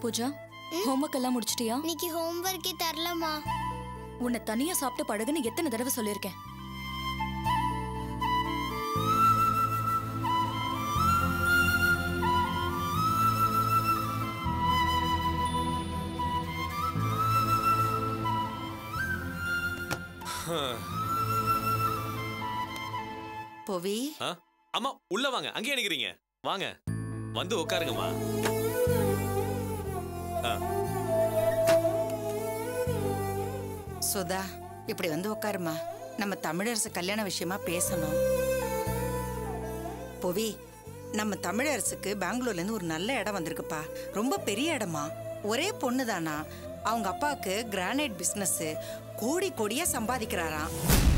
Pooja homework எல்லாம் முடிச்சிட்டியா இன்னைக்கு ஹோம்ஒர்க்கே தரலமா உன்னை தனியா சாப்பிட்டு பழகுன்னு எத்தனை தடவை சொல்லியிருக்கேன் புவி ஆ? அம்மா உள்ள வாங்க அங்கேயே நிக்கிறீங்க வாங்க வந்து உட்காருங்கம்மா ஆ, சுதா இப்படி வந்து உட்காருமா நம்ம தமிழரசு கல்யாண விஷயமா பேசணும் புவி நம்ம தமிழரசுக்கு பெங்களூர்ல இருந்து ஒரு நல்ல இடம் வந்திருக்குப்பா ரொம்ப பெரிய இடமா ஒரே பொண்ணு தானா அவங்க அப்பாவுக்கு கிரானைட் பிசினஸ் கோடி கோடியா சம்பாதிக்கிறாராம்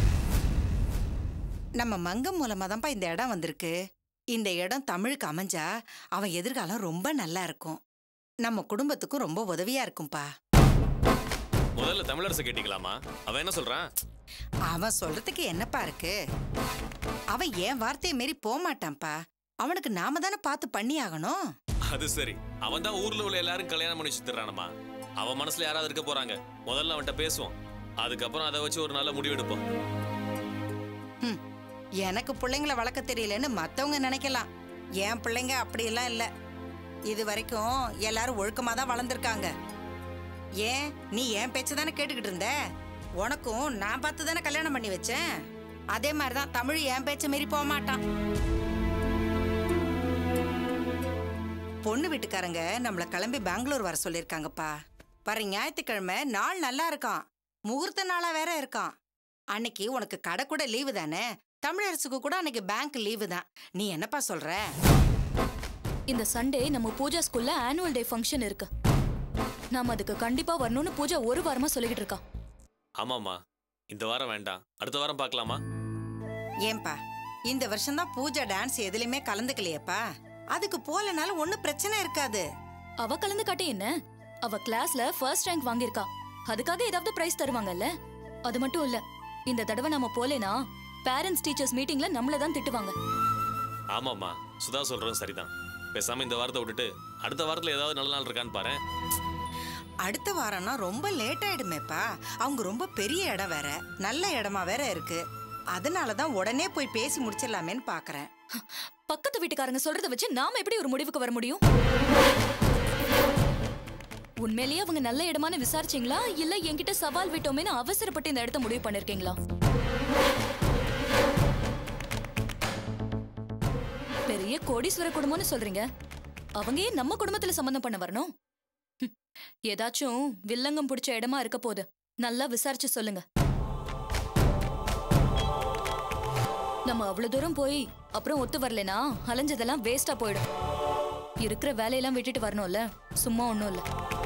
நம்ம மங்கம் மூலமா தான்ப்பா இந்த இடம் வந்திருக்கு இந்த இடம் தமிழுக்கு அமைஞ்சா அவன் எதிர்காலம் ரொம்ப நல்லா இருக்கும் நம்ம குடும்பத்துக்கும் ரொம்ப உதவியா இருக்கும்பா முதல்ல தமிழரசு கேட்டீங்களாமா அவன் என்ன சொல்றான் அவன் சொல்றதுக்கு என்னப்பா இருக்கு அவன் என் வார்த்தையை மீறி போக மாட்டான்ப்பா அவனுக்கு நாம தானே பார்த்து பண்ணி ஆகணும் அது சரி அவன் தான் ஊர்ல உள்ள எல்லாரும் கல்யாணம் பண்ணி வச்சுறானம்மா அவன் மனசுல யாராவது இருக்க போறாங்க முதல்ல அவன்கிட்ட பேசுவோம் அதுக்கப்புறம் அதை வச்சு ஒரு நல்ல முடிவு எடுப்போம் ஹம், எனக்கு பிள்ளைங்கள வளர்க்க தெரியலன்னு மத்தவங்க நினைக்கலாம் என் பிள்ளைங்க அப்படியெல்லாம் இல்ல இது வரைக்கும் எல்லாரும் ஒழுக்கமா தான் வளர்ந்துருக்காங்க ஏன் நீ என் பேச்ச தானே கேட்டுக்கிட்டு இருந்த உனக்கும் நான் பார்த்து தானே கல்யாணம் பண்ணி வச்சேன் அதே மாதிரி தான் தமிழ் என் பேச்ச மீறி போக மாட்டான் பொண்ணு வீட்டுக்காரங்க நம்மள கிளம்பி பெங்களூர் வர சொல்லியிருக்காங்கப்பா வர ஞாயிற்றுக்கிழமை நாள் நல்லா இருக்கான் முகூர்த்த நாளா வேற இருக்கான் அன்னைக்கு உனக்கு கடை கூட லீவு தானே தமிழரசுக்கு கூட அன்னைக்கு பேங்க் லீவு தான் நீ என்னப்பா சொல்ற இந்த சண்டே நம்ம பூஜா ஸ்கூல்ல ஆனுவல் டே ஃபங்க்ஷன் இருக்கு நாம அதுக்கு கண்டிப்பா வரணும்னு பூஜா ஒரு வாரமா சொல்லிக்கிட்டு இருக்கா ஆமாம்மா இந்த வாரம் வேண்டாம் அடுத்த வாரம் பார்க்கலாமா ஏன்பா இந்த வருஷம் தான் பூஜா டான்ஸ் எதுலயுமே கலந்துக்கலையேப்பா அதுக்கு போலனாலும் ஒன்னும் பிரச்சனை இருக்காது அவ கலந்து காட்டி என்ன அவ கிளாஸ்ல ஃபர்ஸ்ட் ரேங்க் வாங்கியிருக்கா அதுக்காக ஏதாவது பிரைஸ் தருவாங்கல்ல அது மட்டும் இல்ல இந்த தடவை நாம போலேனா பேரண்ட்ஸ் டீச்சர்ஸ் மீட்டிங்ல நம்மள தான் திட்டுவாங்க ஆமாம்மா சுதா சொல்றதும் சரிதான் பேசாம இந்த வாரத்தை விட்டுட்டு அடுத்த வாரத்துல ஏதாவது நல்ல நாள் இருக்கான்னு பாரு அடுத்த வாரம்னா ரொம்ப லேட் ஆயிடுமேப்பா அவங்க ரொம்ப பெரிய இடம் வேற நல்ல இடமா வேற இருக்கு அதனால தான் உடனே போய் பேசி முடிச்சிடலாமேன்னு பாக்குறேன் பக்கத்து வீட்டுக்காரங்க சொல்றத வச்சு நாம எப்படி ஒரு முடிவுக்கு வர முடியும் உண்மையிலேயே அவங்க நல்ல இடமான விசாரிச்சீங்களா இல்ல என்கிட்ட சவால் விட்டோமேனு அவசரப்பட்டு இந்த இடத்த முடிவு பண்ணிருக்கீங்களா பெரிய கோடீஸ்வர குடும்பம்னு சொல்றீங்க அவங்க ஏன் நம்ம குடும்பத்துல சம்பந்தம் பண்ண வரணும் ஹம், ஏதாச்சும் வில்லங்கம் பிடிச்ச இடமா இருக்க போகுது நல்லா விசாரிச்சு சொல்லுங்க நம்ம அவ்வளவு தூரம் போய் அப்புறம் ஒத்து வரலனா அலைஞ்சதெல்லாம் வேஸ்டா போயிடும் இருக்கிற வேலையெல்லாம் விட்டுட்டு வரணும்ல சும்மா ஒண்ணும் இல்ல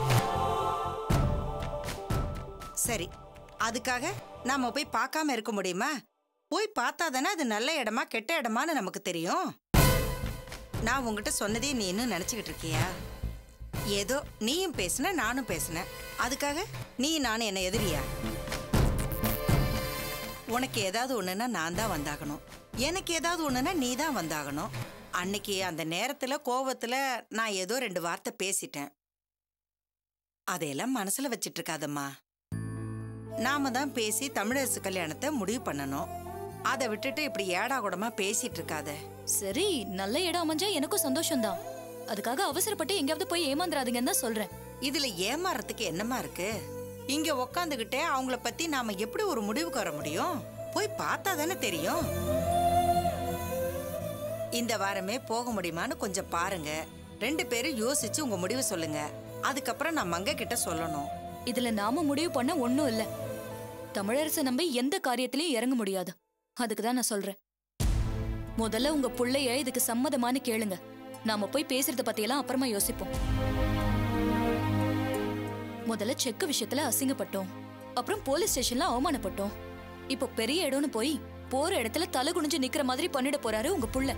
சரி அதுக்காக நாம போய் பார்க்காம இருக்க முடியுமா போய் பார்த்தா தானே அது நல்ல இடமா கெட்ட இடமான்னு நமக்கு தெரியும் நான் உங்ககிட்ட சொன்னதே நீ இன்னும் நினைச்சுக்கிட்டு இருக்கியா ஏதோ நீயும் பேசுன நானும் பேசினேன் அதுக்காக நீ நானும் என்ன எதிரியா உனக்கு ஏதாவது ஒண்ணுன்னா நான் தான் வந்தாகணும் எனக்கு ஏதாவது ஒண்ணுன்னா நீ தான் வந்தாகணும் அன்னைக்கு அந்த நேரத்துல கோவத்துல நான் ஏதோ ரெண்டு வார்த்தை பேசிட்டேன் அதையெல்லாம் மனசுல வச்சிட்டு இருக்காதம்மா நாம தான் பேசி தமிழரசு கல்யாணத்தை முடிவு பண்ணணும் அதை விட்டுட்டு இப்படி ஏடா கூடமா பேசிட்டு இருக்காத சரி நல்ல இடம் அமைஞ்சா எனக்கும் சந்தோஷம்தான் அதுக்காக அவசரப்பட்டு எங்கேயாவது போய் ஏமாந்துறாதீங்கன்னு தான் சொல்றேன் இதுல ஏமாறதுக்கு என்னமா இருக்கு இங்க உக்காந்துகிட்டே அவங்கள பத்தி நாம எப்படி ஒரு முடிவுக்கு வர முடியும் போய் பார்த்தா தானே தெரியும் இந்த வாரமே போக முடியுமான்னு கொஞ்சம் பாருங்க ரெண்டு பேரும் யோசிச்சு உங்க முடிவு சொல்லுங்க அதுக்கப்புறம் நான் மங்க கிட்ட சொல்லணும் இதுல நாம முடிவு பண்ண ஒண்ணும் இல்ல தமிழரசை நம்பி எந்த காரியத்திலயும் இறங்க முடியாது அதுக்கு தான் நான் சொல்றேன் முதல்ல உங்க புள்ளைய இதுக்கு சம்மதமான்னு கேளுங்க நாம போய் பேசுறத பத்தியெல்லாம் அப்புறமா யோசிப்போம் முதல்ல செக்கு விஷயத்துல அசிங்கப்பட்டோம் அப்புறம் போலீஸ் ஸ்டேஷன்ல அவமானப்பட்டோம் இப்போ பெரிய இடம்னு போய் போற இடத்துல தலை குனிஞ்சு நிக்கிற மாதிரி பண்ணிட போறாரு உங்க புள்ள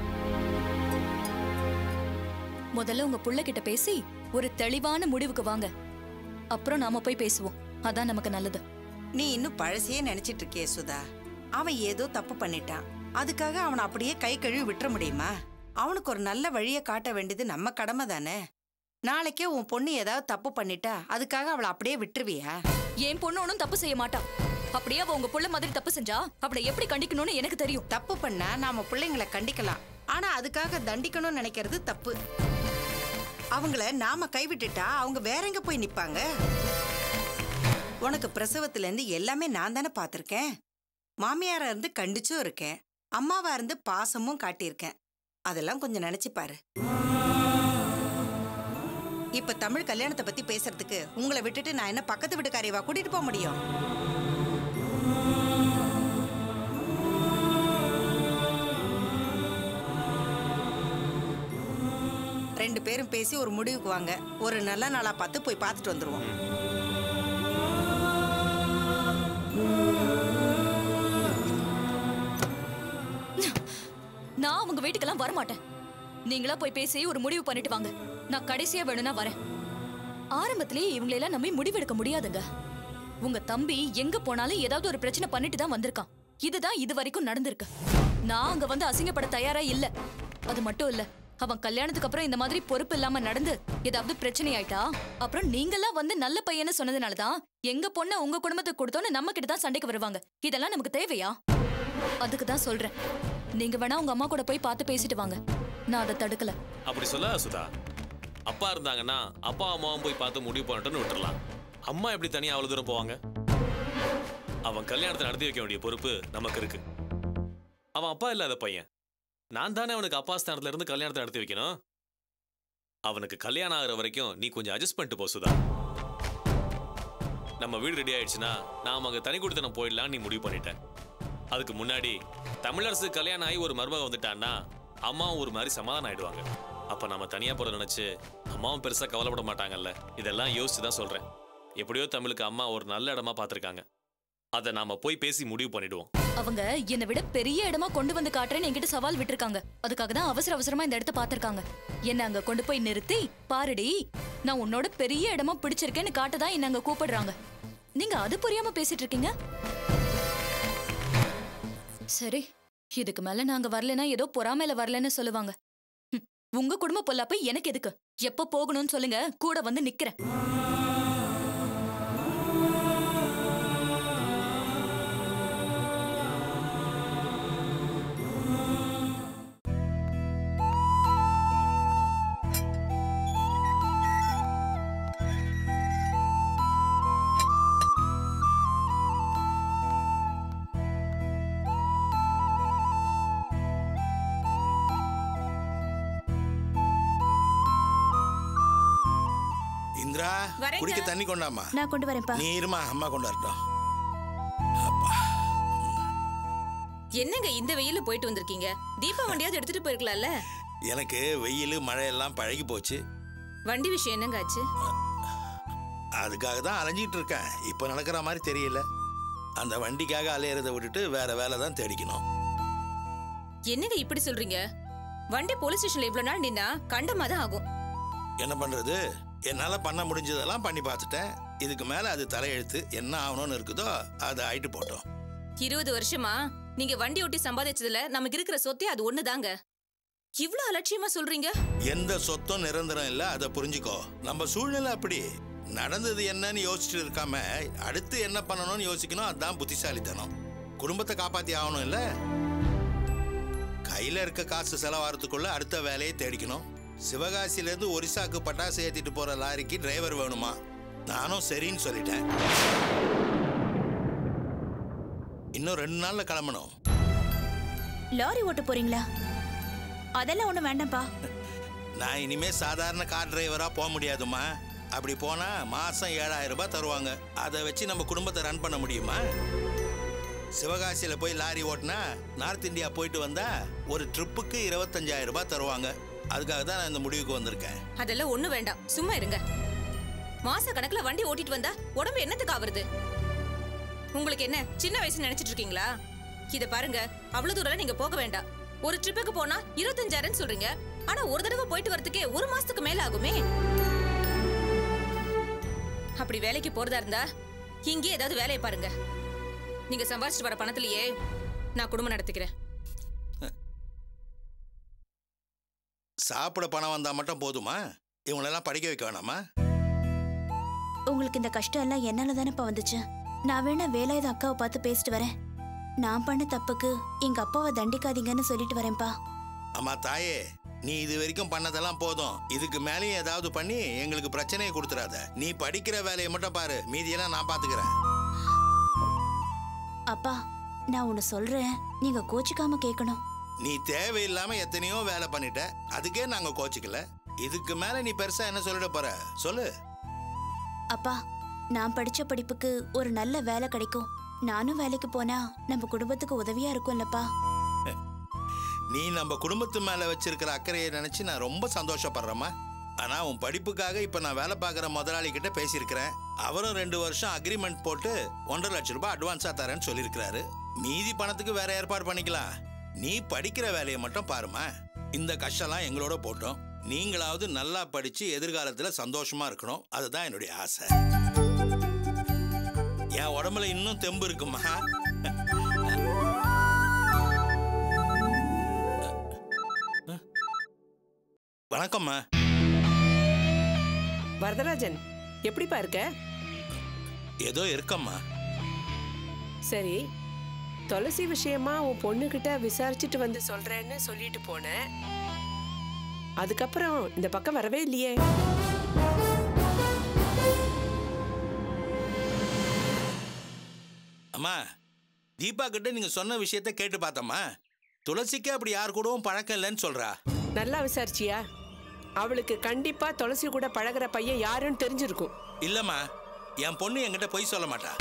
முதல்ல உங்க புள்ள கிட்ட பேசி ஒரு தெளிவான முடிவுக்கு வாங்க அப்புறம் நாம போய் பேசுவோம் அதான் நமக்கு நல்லது நீ இன்னும் பழசையே நினைச்சிட்டு இருக்கியே சுதா அவன் ஏதோ தப்பு பண்ணிட்டான் அதுக்காக அவனை அப்படியே கை கழுவி விட்டுற முடியுமா அவனுக்கு ஒரு நல்ல வழியை காட்ட வேண்டியது நம்ம கடமை தானே நாளைக்கே உன் பொண்ணு ஏதாவது தப்பு பண்ணிட்டா அதுக்காக அவளை அப்படியே விட்டுருவியா என் பொண்ணு ஒன்றும் தப்பு செய்ய மாட்டா அப்படியே அவ உங்க புள்ள மாதிரி தப்பு செஞ்சா அவளை எப்படி கண்டிக்கணும்னு எனக்கு தெரியும் தப்பு பண்ணா நாம பிள்ளைங்களை கண்டிக்கலாம் ஆனா அதுக்காக தண்டிக்கணும்னு நினைக்கிறது தப்பு அவங்கள நாம கைவிட்டுட்டா அவங்க வேற எங்க போய் நிப்பாங்க உனக்கு பிரசவத்துல இருந்து எல்லாமே நான் தானே பார்த்திருக்கேன் மாமியாரா இருந்து கண்டிச்சும் இருக்கேன் அம்மாவா இருந்து பாசமும் காட்டியிருக்கேன் அதெல்லாம் கொஞ்சம் நினைச்சு பாரு இப்ப தமிழ் கல்யாணத்தை பத்தி பேசுறதுக்கு உங்களை விட்டுட்டு நான் என்ன பக்கத்து வீட்டுக்காரியவா கூட்டிட்டு போக முடியும் ரெண்டு பேரும் பேசி ஒரு முடிவுக்கு வாங்க ஒரு நல்ல நாளா பார்த்து போய் பார்த்துட்டு வந்துருவோம் நான் அவங்க வீட்டுக்கெல்லாம் வரமாட்டேன் நீங்களா போய் பேசி ஒரு முடிவு பண்ணிட்டு வாங்க நான் கடைசியா வேணும்னா வரேன் ஆரம்பத்திலேயே இவங்களெல்லாம் நம்பி முடிவெடுக்க முடியாதுங்க உங்க தம்பி எங்க போனாலும் ஏதாவது ஒரு பிரச்சனை பண்ணிட்டு தான் வந்திருக்கான் இதுதான் இது வரைக்கும் நடந்திருக்கு நான் அங்க வந்து அசிங்கப்பட தயாரா இல்ல அது மட்டும் இல்ல அவன் கல்யாணத்துக்கு அப்புறம் இந்த மாதிரி பொறுப்பு இல்லாம நடந்து ஏதாவது பிரச்சனை ஆயிட்டா அப்புறம் நீங்கெல்லாம் வந்து நல்ல பையன்னு சொன்னதுனாலதான் எங்க பொண்ண உங்க குடும்பத்துக்கு கொடுத்தோன்னு நம்ம கிட்ட தான் சண்டைக்கு வருவாங்க இதெல்லாம் நமக்கு தேவையா அதுக்கு தான் சொல்றேன் நீங்க வேணா உங்க அம்மா கூட போய் பார்த்து பேசிட்டு வாங்க நான் அதை தடுக்கல அப்படி சொல்ல சுதா அப்பா இருந்தாங்கன்னா அப்பா அம்மாவும் போய் பார்த்து முடிவு பண்ணட்டும்னு விட்டுறலாம் அம்மா எப்படி தனியா அவ்வளவு தூரம் போவாங்க அவன் கல்யாணத்தை நடத்தி வைக்க வேண்டிய பொறுப்பு நமக்கு இருக்கு அவன் அப்பா இல்லாத பையன் நான் தானே அவனுக்கு அப்பா ஸ்தானத்துல இருந்து கல்யாணத்தை நடத்தி வைக்கணும் அவனுக்கு கல்யாணம் ஆகுற வரைக்கும் நீ கொஞ்சம் அட்ஜஸ்ட் பண்ணிட்டு போ சுதா நம்ம வீடு ரெடி ஆயிடுச்சுன்னா நாம அங்க தனி கொடுத்து போயிடலாம் நீ முடிவு பண்ணிட்ட அதுக்கு முன்னாடி தமிழரசு கல்யாணம் ஆகி ஒரு மருமக வந்துட்டான்னா அம்மாவும் ஒரு மாதிரி சமாதானம் ஆயிடுவாங்க அப்ப நாம தனியா போற நினைச்சு அம்மாவும் பெருசா கவலைப்பட மாட்டாங்கல்ல இதெல்லாம் யோசிச்சு தான் சொல்றேன் எப்படியோ தமிழுக்கு அம்மா ஒரு நல்ல இடமா பார்த்திருக்காங்க அதை நாம போய் பேசி முடிவு பண்ணிடுவோம் அவங்க என்னை விட பெரிய இடமா கொண்டு வந்து காட்டுறேன்னு என்கிட்ட சவால் விட்டுருக்காங்க அதுக்காக தான் அவசர அவசரமா இந்த இடத்த பார்த்திருக்காங்க என்ன அங்க கொண்டு போய் நிறுத்தி பாருடி நான் உன்னோட பெரிய இடமா பிடிச்சிருக்கேன்னு காட்டதான் என்ன அங்க கூப்பிடுறாங்க நீங்க அது புரியாம பேசிட்டு இருக்கீங்க சரி இதுக்கு மேல நாங்க வரலனா ஏதோ பொறாமையில வரலன்னு சொல்லுவாங்க ஹம், உங்க குடும்ப பொல்லாப்ப எனக்கு எதுக்கு எப்ப போகணும்னு சொல்லுங்க கூட வந்து நிக்கிறேன் இந்திரா வரேங்க. குடிக்க தண்ணி கொண்டாமா நான் கொண்டு வரேன்ப்பா நீ இருமா அம்மா கொண்டு வரட்டும் என்னங்க இந்த வெயில போயிட்டு வந்திருக்கீங்க தீபா வண்டியாவது எடுத்துட்டு போயிருக்கலாம்ல எனக்கு வெயில் மழையெல்லாம் பழகி போச்சு வண்டி விஷயம் என்னங்க ஆச்சு அதுக்காக தான் அலைஞ்சிட்டு இருக்கேன் இப்போ நடக்கிற மாதிரி தெரியல அந்த வண்டிக்காக அலையிறதை விட்டுட்டு வேற வேலை தான் தேடிக்கணும் என்னங்க இப்படி சொல்றீங்க வண்டி போலீஸ் ஸ்டேஷன்ல இவ்வளவு நாள் நின்னா கண்டமா தான் ஆகும் என்ன பண்றது என்னால பண்ண முடிஞ்சதெல்லாம் பண்ணி பார்த்துட்டேன் இதுக்கு மேல அது தலையெழுத்து என்ன ஆகணும்னு இருக்குதோ அதை ஆயிட்டு போட்டோம் இருபது வருஷமா நீங்க வண்டி ஓட்டி சம்பாதிச்சதுல நமக்கு இருக்கிற சொத்தே அது ஒண்ணுதாங்க இவ்ளோ அலட்சியமா சொல்றீங்க எந்த சொத்தும் நிரந்தரம் இல்ல அதை புரிஞ்சுக்கோ நம்ம சூழ்நிலை அப்படி நடந்தது என்னன்னு யோசிச்சுட்டு இருக்காம அடுத்து என்ன பண்ணணும்னு யோசிக்கணும் அதுதான் புத்திசாலித்தனம் குடும்பத்தை காப்பாத்தி ஆகணும் இல்ல கையில இருக்க காசு செலவாகிறதுக்குள்ள அடுத்த வேலையை தேடிக்கணும் சிவகாசியில இருந்து ஒரிசாக்கு பட்டாசு ஏத்திட்டு போற லாரிக்கு டிரைவர் வேணுமா நானும் சரின்னு சொல்லிட்டேன் இன்னும் ரெண்டு நாள்ல கிளம்பணும் லாரி ஓட்ட போறீங்களா அதெல்லாம் ஒண்ணும் வேண்டாம்ப்பா நான் இனிமே சாதாரண கார் டிரைவரா போக முடியாதும்மா அப்படி போனா மாசம் ஏழாயிரம் ரூபாய் தருவாங்க அதை வச்சு நம்ம குடும்பத்தை ரன் பண்ண முடியுமா சிவகாசியில போய் லாரி ஓட்டினா நார்த் இந்தியா போயிட்டு வந்தா ஒரு ட்ரிப்புக்கு இருபத்தஞ்சாயிரம் ரூபாய் தருவாங்க அதுக்காக தான் நான் இந்த முடிவுக்கு வந்திருக்கேன் அதெல்லாம் ஒண்ணு வேண்டாம் சும்மா இருங்க மாச கணக்குல வண்டி ஓட்டிட்டு வந்தா உடம்பு என்னத்துக்கு ஆவறது உங்களுக்கு என்ன சின்ன வயசு நினைச்சிட்டு இருக்கீங்களா இத பாருங்க அவ்வளவு தூரம் நீங்க போக வேண்டாம் ஒரு ட்ரிப்புக்கு போனா இருபத்தஞ்சாயிரம் சொல்றீங்க ஆனா ஒரு தடவை போயிட்டு வரதுக்கே ஒரு மாசத்துக்கு மேல ஆகுமே அப்படி வேலைக்கு போறதா இருந்தா இங்கே ஏதாவது வேலையை பாருங்க நீங்க சம்பாதிச்சிட்டு வர பணத்திலேயே நான் குடும்பம் நடத்திக்கிறேன் சாப்பிட பணம் வந்தா மட்டும் போதுமா இவங்களெல்லாம் படிக்க வைக்க வேணாமா உங்களுக்கு இந்த கஷ்டம் எல்லாம் என்னால தானேப்பா வந்துச்சு நான் வேணா வேலாயுத அக்காவை பார்த்து பேசிட்டு வரேன் நான் பண்ண தப்புக்கு எங்க அப்பாவை தண்டிக்காதீங்கன்னு சொல்லிட்டு வரேன்ப்பா அம்மா தாயே நீ இது வரைக்கும் பண்ணதெல்லாம் போதும் இதுக்கு மேலேயும் ஏதாவது பண்ணி எங்களுக்கு பிரச்சனையை கொடுத்துறாத நீ படிக்கிற வேலையை மட்டும் பாரு மீதியெல்லாம் நான் பாத்துக்கிறேன் அப்பா நான் ஒன்னு சொல்றேன் நீங்க கோச்சிக்காம கேட்கணும் நீ தேவையில்லாம எத்தனையோ வேலை பண்ணிட்ட அதுக்கே நாங்க கோச்சிக்கல இதுக்கு மேல நீ பெருசா என்ன சொல்லிட போற சொல்லு அப்பா நான் படிச்ச படிப்புக்கு ஒரு நல்ல வேலை கிடைக்கும் நானும் வேலைக்கு போனா நம்ம குடும்பத்துக்கு உதவியா இருக்கும்லப்பா நீ நம்ம குடும்பத்து மேல வச்சிருக்கிற அக்கறையை நினைச்சு நான் ரொம்ப சந்தோஷப்படுறேம்மா ஆனா உன் படிப்புக்காக இப்ப நான் வேலை பார்க்குற முதலாளி கிட்ட பேசியிருக்கிறேன் அவரும் ரெண்டு வருஷம் அக்ரிமெண்ட் போட்டு ஒன்றரை லட்சம் ரூபாய் அட்வான்ஸா தரேன்னு சொல்லியிருக்கிறாரு மீதி பணத்துக்கு வேற ஏற்பாடு பண்ணிக்கலாம் நீ படிக்கிற வேலையை மட்டும் பாருமா இந்த கஷ்டம்லாம் எங்களோட போட்டோம் நீங்களாவது நல்லா படிச்சு எதிர்காலத்துல சந்தோஷமா இருக்கணும் அதுதான் என்னுடைய ஆசை என் உடம்புல இன்னும் தெம்பு இருக்குமா வணக்கம்மா வரதராஜன் எப்படிப்பா இருக்க ஏதோ இருக்கம்மா சரி துளசி விஷயமா உன் பொண்ணுகிட்ட விசாரிச்சுட்டு வந்து சொல்றேன்னு சொல்லிட்டு போனேன் அதுக்கப்புறம் இந்த பக்கம் வரவே இல்லையே அம்மா தீபா கிட்ட நீங்க சொன்ன விஷயத்த கேட்டு பார்த்தம்மா துளசிக்கு அப்படி யார் கூடவும் பழக்கம் இல்லைன்னு சொல்றா நல்லா விசாரிச்சியா அவளுக்கு கண்டிப்பா துளசி கூட பழகுற பையன் யாருன்னு தெரிஞ்சிருக்கும் இல்லம்மா என் பொண்ணு என்கிட்ட பொய் சொல்ல மாட்டா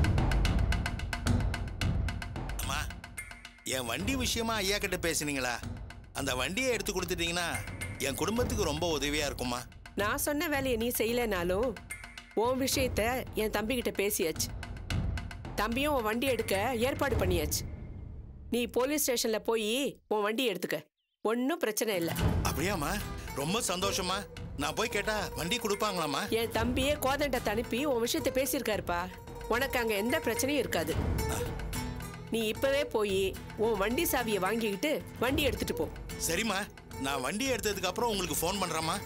அம்மா என் வண்டி விஷயமா ஐயா கிட்ட பேசுனீங்களா அந்த வண்டியை எடுத்து கொடுத்துட்டீங்கன்னா என் குடும்பத்துக்கு ரொம்ப உதவியா இருக்குமா நான் சொன்ன வேலையை நீ செய்யலைனாலும் உன் விஷயத்த என் தம்பிகிட்ட பேசியாச்சு தம்பியும் உன் வண்டி எடுக்க ஏற்பாடு பண்ணியாச்சு நீ போலீஸ் ஸ்டேஷன்ல போய் உன் வண்டி எடுத்துக்க ஒன்றும் பிரச்சனை இல்லை அப்படியாம்மா ரொம்ப சந்தோஷமா நான் போய் கேட்டா வண்டி கொடுப்பாங்களாம்மா என் தம்பியே கோதண்டத்தை அனுப்பி உன் விஷயத்த பேசியிருக்காருப்பா உனக்கு அங்க எந்த பிரச்சனையும் இருக்காது நீ இப்பவே போய் உன் வண்டி சாவியை வாங்கிக்கிட்டு வண்டி எடுத்துட்டு போ சரிம்மா நான் வண்டி எடுத்ததுக்கு அப்புறம் உங்களுக்கு ஃபோன் பண்றேம்மா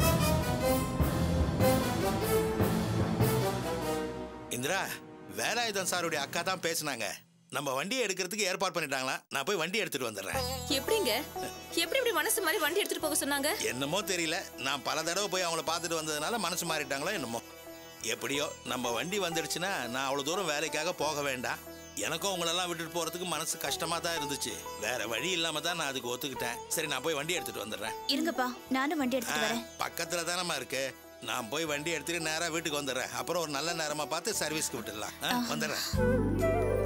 இந்திரா வேலாயுதம் சாருடைய அக்கா தான் பேசுனாங்க நம்ம வண்டியை எடுக்கிறதுக்கு ஏற்பாடு பண்ணிட்டாங்களா நான் போய் வண்டி எடுத்துட்டு வந்துடுறேன் எப்படிங்க எப்படி இப்படி மனசு மாதிரி வண்டி எடுத்துட்டு போக சொன்னாங்க என்னமோ தெரியல நான் பல தடவை போய் அவங்கள பார்த்துட்டு வந்ததுனால மனசு மாறிட்டாங்களோ என்னமோ எப்படியோ நம்ம வண்டி வந்துடுச்சுன்னா நான் அவ்வளோ தூரம் வேலைக்காக போக வேண்டாம் எனக்கும் உங்களெல்லாம் விட்டுட்டு போறதுக்கு மனசு கஷ்டமா தான் இருந்துச்சு வேற வழி இல்லாம தான் நான் அதுக்கு ஒத்துக்கிட்டேன் சரி நான் போய் வண்டி எடுத்துட்டு வந்துடுறேன் இருங்கப்பா நானும் வண்டி எடுத்துட்டு வரேன் பக்கத்துல தானம்மா இருக்கு நான் போய் வண்டி எடுத்துட்டு நேரா வீட்டுக்கு வந்துடுறேன் அப்புறம் ஒரு நல்ல நேரமா பார்த்து சர்வீஸ்க்கு விட்டுடலாம் ஆ, வந்துடுறேன்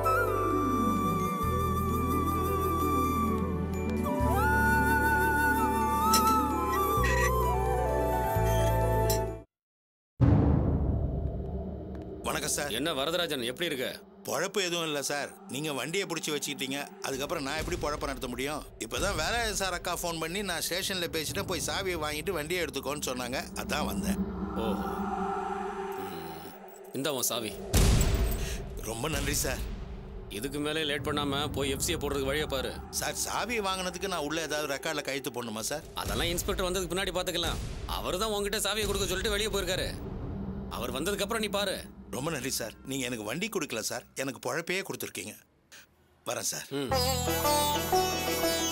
வணக்கம் சார் என்ன வரதராஜன் எப்படி இருக்க பொழப்பு எதுவும் இல்லை சார் நீங்கள் வண்டியை பிடிச்சி வச்சுக்கிட்டீங்க அதுக்கப்புறம் நான் எப்படி பொழப்ப நடத்த முடியும் இப்போதான் வேலை சார் அக்கா ஃபோன் பண்ணி நான் ஸ்டேஷனில் பேசிட்டு போய் சாவியை வாங்கிட்டு வண்டியை எடுத்துக்கோன்னு சொன்னாங்க அதான் வந்தேன் ஓஹோ ம். இந்தா உன் சாவி ரொம்ப நன்றி சார் இதுக்கு மேலே லேட் பண்ணாம போய் எஃப்சியை போடுறதுக்கு வழியை பாரு சார் சாவியை வாங்கினதுக்கு நான் உள்ள ஏதாவது ரெக்கார்டில் கையெழுத்து போடணுமா சார் அதெல்லாம் இன்ஸ்பெக்டர் வந்ததுக்கு பின்னாடி பார்த்துக்கலாம் அவர் தான் உங்ககிட்ட சாவியை கொடுக்க சொல்லிட்டு வெளியே போயிருக்காரு அவர் வந்ததுக்கு அப்புறம் நீ பாரு ரொம்ப நன்றி சார் நீங்கள் எனக்கு வண்டி கொடுக்கல சார் எனக்கு பொழப்பையே கொடுத்துருக்கீங்க வரேன் சார் ம்